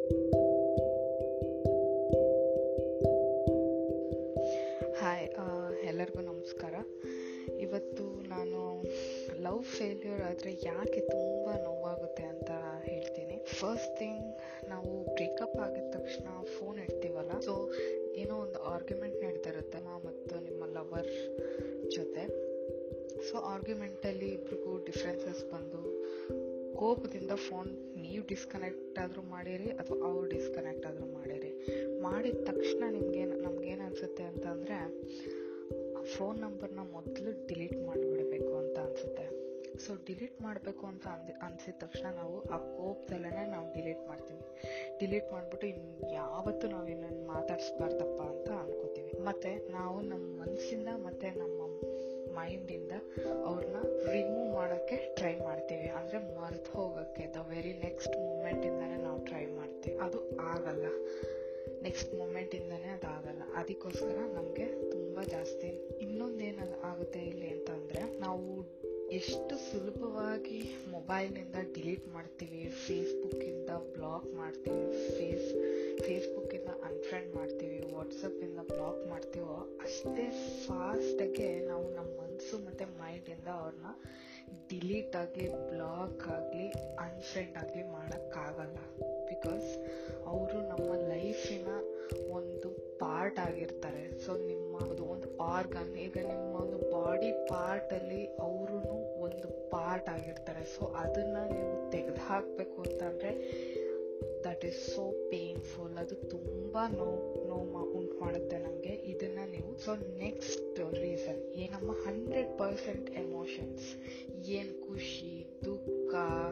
hi ಎಲ್ಲರಿಗೂ ನಮಸ್ಕಾರ ಇವತ್ತು ನಾನು ಲವ್ ಫೇಲ್ಯೂರ್ ಆದರೆ ಯಾಕೆ ತುಂಬ ನೋವಾಗುತ್ತೆ ಅಂತ ಹೇಳ್ತೀನಿ ಫಸ್ಟ್ ಥಿಂಗ್ ನಾವು ಬ್ರೇಕಪ್ ಆಗಿದ ತಕ್ಷಣ ಫೋನ್ ಇಡ್ತೀವಲ್ಲ ಸೊ ಏನೋ ಒಂದು ಆರ್ಗ್ಯುಮೆಂಟ್ ನಡೀತಿರುತ್ತೆ ಮತ್ತು ನಿಮ್ಮ ಲವರ್ ಜೊತೆ ಸೊ ಆರ್ಗ್ಯುಮೆಂಟಲ್ಲಿ ಇಬ್ರಿಗೂ ಡಿಫ್ರೆನ್ಸಸ್ ಬಂದು ಕೋಪದಿಂದ ಫೋನ್ ನೀವು ಡಿಸ್ಕನೆಕ್ಟ್ ಆದರೂ ಮಾಡಿರಿ ಅಥವಾ ಅವ್ರು ಡಿಸ್ಕನೆಕ್ಟ್ ಆದರೂ ಮಾಡಿರಿ ಮಾಡಿದ ತಕ್ಷಣ ನಿಮ್ಗೇನು ನಮ್ಗೇನು ಅನಿಸುತ್ತೆ ಅಂತಂದರೆ ಫೋನ್ ನಂಬರ್ನ ಮೊದಲು ಡಿಲೀಟ್ ಮಾಡಿಬಿಡಬೇಕು ಅಂತ ಅನಿಸುತ್ತೆ ಸೊ ಡಿಲೀಟ್ ಮಾಡಬೇಕು ಅಂತ ಅಂದ ಅನಿಸಿದ ತಕ್ಷಣ ನಾವು ಆ ಕೋಪದಲ್ಲೇ ನಾವು ಡಿಲೀಟ್ ಮಾಡ್ತೀವಿ ಡಿಲೀಟ್ ಮಾಡಿಬಿಟ್ಟು ಇನ್ನು ಯಾವತ್ತೂ ನಾವು ಇನ್ನೊಂದು ಮಾತಾಡಿಸ್ಬಾರ್ದಪ್ಪ ಅಂತ ಅನ್ಕೋತೀವಿ ಮತ್ತು ನಾವು ನಮ್ಮ ಮನಸ್ಸಿಂದ ಮತ್ತು ನಮ್ಮ ಮೈಂಡಿಂದ ಅವ್ರನ್ನ ರಿಮೂವ್ ಮಾಡೋಕ್ಕೆ ಟ್ರೈ ಮಾಡ್ತೀವಿ ಅಂದರೆ ಮರ್ತು ಹೋಗೋಕ್ಕೆ ದ ವೆರಿ ನೆಕ್ಸ್ಟ್ ಮೂಮೆಂಟಿಂದನೇ ನಾವು ಟ್ರೈ ಮಾಡ್ತೀವಿ ಅದು ಆಗಲ್ಲ ನೆಕ್ಸ್ಟ್ ಮೂಮೆಂಟಿಂದನೇ ಅದು ಆಗಲ್ಲ ಅದಕ್ಕೋಸ್ಕರ ನಮಗೆ ತುಂಬ ಜಾಸ್ತಿ ಇನ್ನೊಂದೇನು ಆಗುತ್ತೆ ಇಲ್ಲಿ ಅಂತಂದರೆ ನಾವು ಎಷ್ಟು ಸುಲಭವಾಗಿ ಮೊಬೈಲ್ನಿಂದ ಡಿಲೀಟ್ ಮಾಡ್ತೀವಿ ಫೇಸ್ಬುಕ್ಕಿಂದ ಬ್ಲಾಕ್ ಮಾಡ್ತೀವಿ ಫೇಸ್ ಫೇಸ್ಬುಕ್ಕಿಂದ ಅನ್ಫ್ರೆಂಡ್ ಮಾಡ್ತೀವಿ ವಾಟ್ಸಪ್ಪಿಂದ ಬ್ಲಾಕ್ ಮಾಡ್ತೀವೋ ಅಷ್ಟೇ ಫಾಸ್ಟಾಗೆ ನಾವು ನಮ್ಮ ಮನಸ್ಸು ಮತ್ತು ಮೈಂಡಿಂದ ಅವ್ರನ್ನ ಡಿಲೀಟ್ ಆಗಲಿ ಬ್ಲಾಕ್ ಆಗಲಿ ಅನ್ಫ್ರೆಂಡ್ ಆಗಲಿ ಮಾಡೋಕ್ಕಾಗಲ್ಲ ಬಿಕಾಸ್ ಅವರು ನಮ್ಮ ಲೈಫಿನ ಒಂದು ಪಾರ್ಟ್ ಆಗಿರ್ತಾರೆ ಸೊ ನಿಮ್ಮ ಅದು ಒಂದು ಆರ್ಗನ್ ಈಗ ನಿಮ್ಮ ಒಂದು ಬಾಡಿ ಪಾರ್ಟಲ್ಲಿ ಅವರು ಒಂದು ಪಾರ್ಟ್ ಆಗಿರ್ತಾರೆ ಸೊ ಅದನ್ನು ನೀವು ತೆಗೆದು ಹಾಕಬೇಕು ಅಂತಂದರೆ ದಟ್ ಈಸ್ ಸೋ ಪೇನ್ಫುಲ್ ಅದು ತುಂಬ ನೋವು ನೋವು ಉಂಟು ಮಾಡುತ್ತೆ ನಮಗೆ ಇದನ್ನು ನೀವು ಸೊ ನೆಕ್ಸ್ಟ್ ರೀಸನ್ ಏನಮ್ಮ ಹಂಡ್ರೆಡ್ ಪರ್ಸೆಂಟ್ ಎಮೋಷನ್ಸ್ ಏನು ಖುಷಿ ದುಃಖ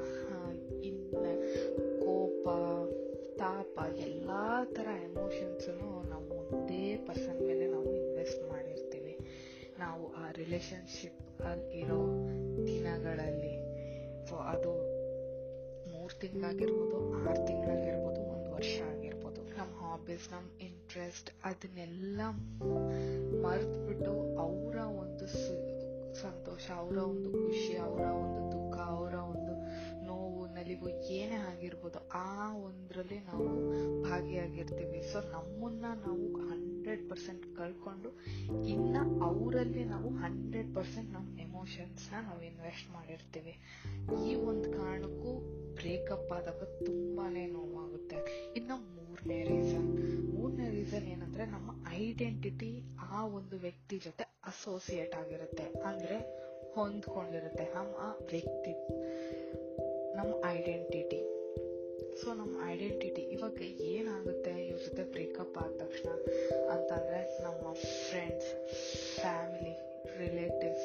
ಇನ್ನು ಕೋಪ ತಾಪ ಎಲ್ಲ ಥರ ಎಮೋಷನ್ಸನ್ನು ನಾವು ಒಂದೇ ಪರ್ಸನ್ ಮೇಲೆ ನಾವು ಇನ್ವೆಸ್ಟ್ ಮಾಡಿರ್ತೀವಿ ನಾವು ಆ ರಿಲೇಶನ್ಶಿಪ್ ಅಲ್ಲಿ ಇರೋ ದಿನಗಳಲ್ಲಿ ಸೊ ಅದು ಮೂರು ತಿಂಗಳಾಗಿರ್ಬೋದು ಆರು ತಿಂಗಳಾಗಿರ್ಬೋದು ಒಂದು ವರ್ಷ ಆಗಿರ್ಬೋದು ನಮ್ಮ ಹಾಬೀಸ್ ನಮ್ಮ ಇಂಟ್ರೆಸ್ಟ್ ಅದನ್ನೆಲ್ಲ ಮರೆತುಬಿಟ್ಟು ಅವರ ಒಂದು ಸು ಸಂತೋಷ ಅವರ ಒಂದು ಖುಷಿ ಅವರ ಒಂದು ದುಃಖ ಅವರ ಒಂದು ನೋವು ನಲಿವು ಏನೇ ಆಗಿರ್ಬೋದು ಆ ಒಂದರಲ್ಲಿ ನಾವು ಭಾಗಿಯಾಗಿರ್ತೀವಿ ಸೊ ನಮ್ಮನ್ನ ನಾವು ಹಂಡ್ರೆಡ್ ಪರ್ಸೆಂಟ್ ಕಳ್ಕೊಂಡು ಇನ್ನು ಅವರಲ್ಲಿ ನಾವು ಹಂಡ್ರೆಡ್ ಪರ್ಸೆಂಟ್ ನಮ್ಮ ಎಮೋಷನ್ಸ್ನ ನಾವು ಇನ್ವೆಸ್ಟ್ ಮಾಡಿರ್ತೀವಿ ಈ ಒಂದು ಕಾರಣಕ್ಕೂ ಬ್ರೇಕಪ್ ಆದಾಗ ತುಂಬಾ ನೋವಾಗುತ್ತೆ ಇನ್ನು ಮೂರನೇ ರೀಸನ್ ಮೂರನೇ ರೀಸನ್ ಏನಂದ್ರೆ ನಮ್ಮ ಐಡೆಂಟಿಟಿ ಆ ಒಂದು ವ್ಯಕ್ತಿ ಜೊತೆ ಅಸೋಸಿಯೇಟ್ ಆಗಿರುತ್ತೆ ಅಂದರೆ ಹೊಂದ್ಕೊಂಡಿರುತ್ತೆ ನಮ್ಮ ವ್ಯಕ್ತಿ ನಮ್ಮ ಐಡೆಂಟಿಟಿ ಸೊ ನಮ್ಮ ಐಡೆಂಟಿಟಿ ಇವಾಗ ಏನಾಗುತ್ತೆ ಇವ್ರ ಜೊತೆ ಬ್ರೇಕಪ್ ಆದ ತಕ್ಷಣ ಅಂತಂದರೆ ನಮ್ಮ ಫ್ರೆಂಡ್ಸ್ ಫ್ಯಾಮಿಲಿ ರಿಲೇಟಿವ್ಸ್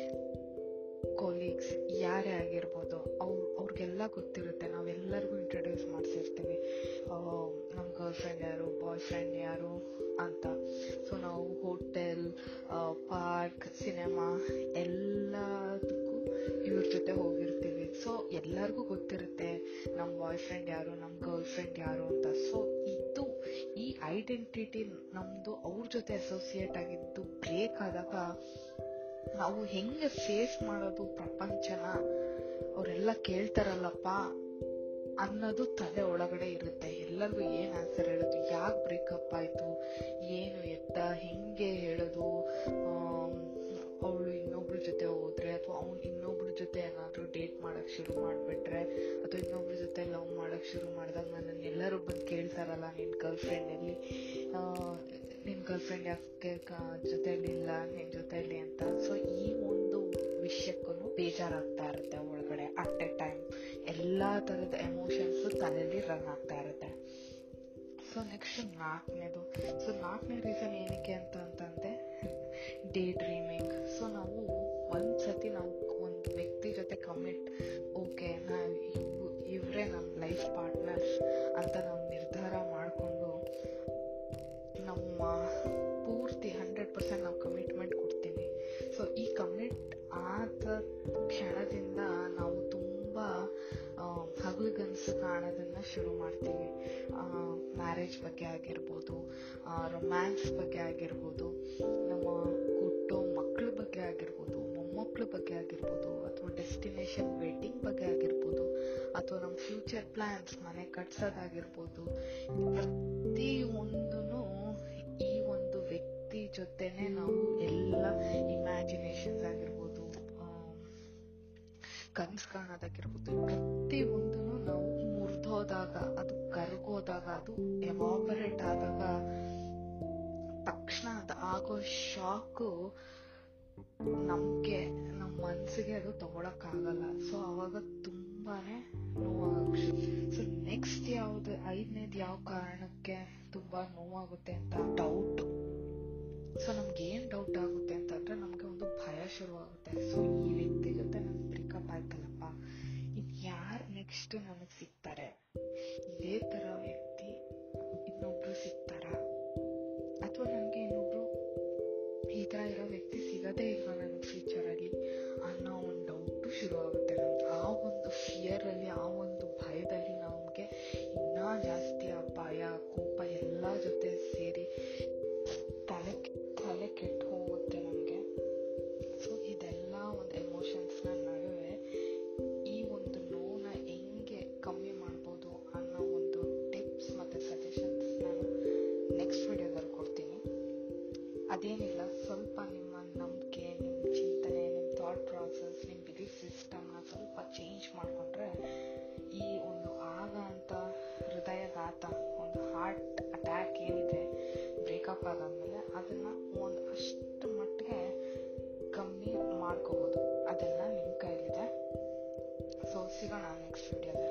ಕೊಲೀಗ್ಸ್ ಯಾರೇ ಆಗಿರ್ಬೋದು ಅವ್ರು ಅವ್ರಿಗೆಲ್ಲ ಗೊತ್ತಿರುತ್ತೆ ನಾವೆಲ್ಲರಿಗೂ ಇಂಟ್ರೊಡ್ಯೂಸ್ ಮಾಡಿಸಿರ್ತೀವಿ ನಮ್ಮ ಗರ್ಲ್ ಫ್ರೆಂಡ್ ಯಾರು ಬಾಯ್ ಫ್ರೆಂಡ್ ಯಾರು ಅಂತ ಸೊ ನಾವು ಹೋಟೆಲ್ ಪಾರ್ಕ್ ಸಿನಿಮಾ ಎಲ್ಲದಕ್ಕೂ ಇವ್ರ ಜೊತೆ ಹೋಗಿರ್ತೀವಿ ಸೊ ಎಲ್ಲರಿಗೂ ಗೊತ್ತಿರುತ್ತೆ ನಮ್ಮ ಬಾಯ್ ಫ್ರೆಂಡ್ ಯಾರು ನಮ್ಮ ಗರ್ಲ್ ಫ್ರೆಂಡ್ ಯಾರು ಅಂತ ಸೊ ಇದು ಈ ಐಡೆಂಟಿಟಿ ನಮ್ಮದು ಅವ್ರ ಜೊತೆ ಅಸೋಸಿಯೇಟ್ ಆಗಿದ್ದು ಬ್ರೇಕ್ ಆದಾಗ ನಾವು ಹೆಂಗೆ ಫೇಸ್ ಮಾಡೋದು ಪ್ರಪಂಚನ ಅವರೆಲ್ಲ ಕೇಳ್ತಾರಲ್ಲಪ್ಪ ಅನ್ನೋದು ತಲೆ ಒಳಗಡೆ ಇರುತ್ತೆ ಎಲ್ಲರಿಗೂ ಏನು ಆನ್ಸರ್ ಹೇಳೋದು ಯಾಕೆ ಬ್ರೇಕಪ್ ಆಯಿತು ಏನು ಎತ್ತ ಹೆಂಗೆ ಹೇಳೋದು ಅವಳು ಇನ್ನೊಬ್ಳ ಜೊತೆ ಹೋದ್ರೆ ಅಥವಾ ಅವ್ನು ಇನ್ನೊಬ್ಳ ಜೊತೆ ಏನಾದರೂ ಡೇಟ್ ಮಾಡೋಕ್ಕೆ ಶುರು ಮಾಡಿಬಿಟ್ರೆ ಅಥವಾ ಇನ್ನೊಬ್ಳ ಜೊತೆ ಲವ್ ಮಾಡೋಕ್ಕೆ ಶುರು ಮಾಡಿದಾಗ ನನ್ನನ್ನು ಎಲ್ಲರೂ ಬಂದು ಕೇಳ್ತಾರಲ್ಲ ನಿನ್ನ ಗರ್ಲ್ ಫ್ರೆಂಡಲ್ಲಿ ನಿನ್ನ ಗರ್ಲ್ ಫ್ರೆಂಡ್ ಯಾಕೆ ಜೊತೆಲಿಲ್ಲ ನಿನ್ನ ಜೊತೆಲಿ ಅಂತ ಸೊ ಈ ಒಂದು ವಿಷಯಕ್ಕೂ ಬೇಜಾರಾಗ್ತಾ ಇರುತ್ತೆ ಒಳಗಡೆ ಅಟ್ ಎ ಟೈಮ್ ಎಲ್ಲ ಥರದ ಎಮೋಷನ್ಸು ತಲೆಯಲ್ಲಿ ರನ್ ಆಗ್ತಾ ಇರುತ್ತೆ ಸೊ ನೆಕ್ಸ್ಟ್ ನಾಲ್ಕನೇದು ಸೊ ನಾಲ್ಕನೇ ರೀಸನ್ ಏನಕ್ಕೆ ಅಂತ ಅಂತಂದರೆ ಡೇ ಡ್ರೀಮಿಂಗ್ ಸೊ ನಾವು ಒಂದು ಸತಿ ನಾವು ಒಂದು ವ್ಯಕ್ತಿ ಜೊತೆ ಕಮಿಟ್ ಓಕೆ ನಾವು ಇವು ಇವರೇ ನಮ್ಮ ಲೈಫ್ ಪಾರ್ಟ್ನರ್ಸ್ ಅಂತ ನಾವು ನಿರ್ಧಾರ ಮಾಡಿಕೊಂಡು ನಮ್ಮ ಪೂರ್ತಿ ಹಂಡ್ರೆಡ್ ಪರ್ಸೆಂಟ್ ನಾವು ಕಮಿಟ್ಮೆಂಟ್ ಕೊಡ್ತೀವಿ ಸೊ ಈ ಕಮಿಟ್ ಆದ ಕ್ಷಣದಿಂದ ನಾವು ತುಂಬ ಹಗಲುಗನಸು ಕಾಣೋದನ್ನು ಶುರು ಮಾಡ್ತೀವಿ ಮ್ಯಾರೇಜ್ ಬಗ್ಗೆ ಆಗಿರ್ಬೋದು ರೊಮ್ಯಾನ್ಸ್ ಬಗ್ಗೆ ಆಗಿರ್ಬೋದು ನಮ್ಮ ಹುಟ್ಟೋ ಮಕ್ಕಳ ಬಗ್ಗೆ ಆಗಿರ್ಬೋದು ಮೊಮ್ಮಕ್ಕಳ ಮೊಮ್ಮಕ್ಳ ಬಗ್ಗೆ ಆಗಿರ್ಬೋದು ಅಥವಾ ಡೆಸ್ಟಿನೇಷನ್ ವೆಡ್ಡಿಂಗ್ ಬಗ್ಗೆ ಆಗಿರ್ಬೋದು ಅಥವಾ ನಮ್ಮ ಫ್ಯೂಚರ್ ಪ್ಲಾನ್ಸ್ ಮನೆ ಕಟ್ಸೋದಾಗಿರ್ಬೋದು ಪ್ರತಿ ಒಂದು ಈ ಒಂದು ವ್ಯಕ್ತಿ ಜೊತೆನೆ ನಾವು ಎಲ್ಲ ಇಮ್ಯಾಜಿನೇಷನ್ಸ್ ಆಗಿರ್ಬೋದು ಕನ್ಸ್ ಕಾಣೋದಾಗಿರ್ಬೋದು ಪ್ರತಿ ಒಂದು ನಾವು ಮುರಿದೋದಾಗ ಅದು ಕರಗೋದಾಗ ಅದು ಎವಾಪರೇಟ್ ಆದಾಗ ತಕ್ಷಣ ಅದು ಆಗೋ ಶಾಕು ನಮ್ಗೆ ನಮ್ಮ ಮನ್ಸಿಗೆ ಅದು ತಗೊಳಕ್ಕಾಗಲ್ಲ ಸೊ ಅವಾಗ ತುಂಬಾನೇ ನೋವಾಗುತ್ತೆ ಸೊ ನೆಕ್ಸ್ಟ್ ಯಾವ್ದು ಐದನೇದು ಯಾವ ಕಾರಣಕ್ಕೆ ತುಂಬಾ ನೋವಾಗುತ್ತೆ ಅಂತ ಡೌಟ್ ಸೊ ನಮ್ಗೆ ಏನ್ ಡೌಟ್ ಆಗುತ್ತೆ ಅಂತಂದ್ರೆ ನಮ್ಗೆ ಒಂದು ಭಯ ಶುರುವಾಗುತ್ತೆ ಸೊ ಈ ವ್ಯಕ್ತಿ ಜೊತೆ ನನ್ ಬ್ರೇಕಪ್ ಆಯ್ತಲ್ಲಪ್ಪ ಇನ್ ಯಾರು ನೆಕ್ಸ್ಟ್ ನನಗ್ ಸಿಗ್ತಾರೆ ಇದೇ ತರ ವ್ಯಕ್ತಿ ಇನ್ನೊಬ್ರು ಸಿಗ್ತಾರ ಅಥವಾ ನನಗೆ ಇನ್ನೊಬ್ರು ಈ ತರ ಇರೋ ವ್ಯಕ್ತಿ ಸಿಗದೇ ಇಲ್ವಾ ನನಗೆ ಫ್ಯೂಚರ್ ಅಲ್ಲಿ ಅನ್ನೋ ಒಂದು ಡೌಟ್ ಶುರು ಆಗುತ್ತೆ ನಮ್ಗೆ ಆ ಒಂದು ಫಿಯರ್ ಅಲ್ಲಿ ಆ ಒಂದು ಭಯದಲ್ಲಿ ನಮ್ಗೆ ಇನ್ನೂ ಜಾಸ್ತಿ ಆ ಭಯ ಕೋಪ ಎಲ್ಲ ಜೊತೆ ಸೇರಿ ತಲೆ ತಲೆ ಕೆಟ್ಟು ಹೋಗುತ್ತೆ ನಮಗೆ ಸೊ ಇದೆಲ್ಲ ಒಂದು ಎಮೋಷನ್ಸ್ನ ನಡುವೆ ಈ ಒಂದು ನೋವನ್ನ ಹೆಂಗೆ ಕಮ್ಮಿ ಮಾಡ್ಬೋದು ಅನ್ನೋ ಒಂದು ಟಿಪ್ಸ್ ಮತ್ತು ಸಜೆಷನ್ಸ್ ನಾನು ನೆಕ್ಸ್ಟ್ ವಿಡಿಯೋದಲ್ಲಿ ಕೊಡ್ತೀನಿ ಅದೇನಿಲ್ಲ ಸ್ವಲ್ಪ ನಿಮ್ಮ ನಂಬಿಕೆ ನಿಮ್ಮ ಚಿಂತನೆ ನಿಮ್ಮ ಥಾಟ್ ಪ್ರಾಸೆಸ್ ನಿಮ್ಮ ಬಿಲೀಫ್ ಸಿಸ್ಟಮ್ನ ಸ್ವಲ್ಪ ಚೇಂಜ್ ಮಾಡಿಕೊಂಡ್ರೆ ಈ ಒಂದು ಆಗ ಅಂತ ಹೃದಯಘಾತ ಒಂದು ಹಾರ್ಟ್ ಅಟ್ಯಾಕ್ ಏನಿದೆ ಬ್ರೇಕಪ್ ಆದಾದ್ಮೇಲೆ ಅದನ್ನ ಒಂದು ಅಷ್ಟು ಮಟ್ಟಿಗೆ ಕಮ್ಮಿ ಮಾಡ್ಕೋಬೋದು ಅದೆಲ್ಲ ನಿಮ್ಮ ಕೈಲಿದೆ ಸೊ ಸಿಗೋಣ ನೆಕ್ಸ್ಟ್ ವಿಡಿಯೋದಲ್ಲಿ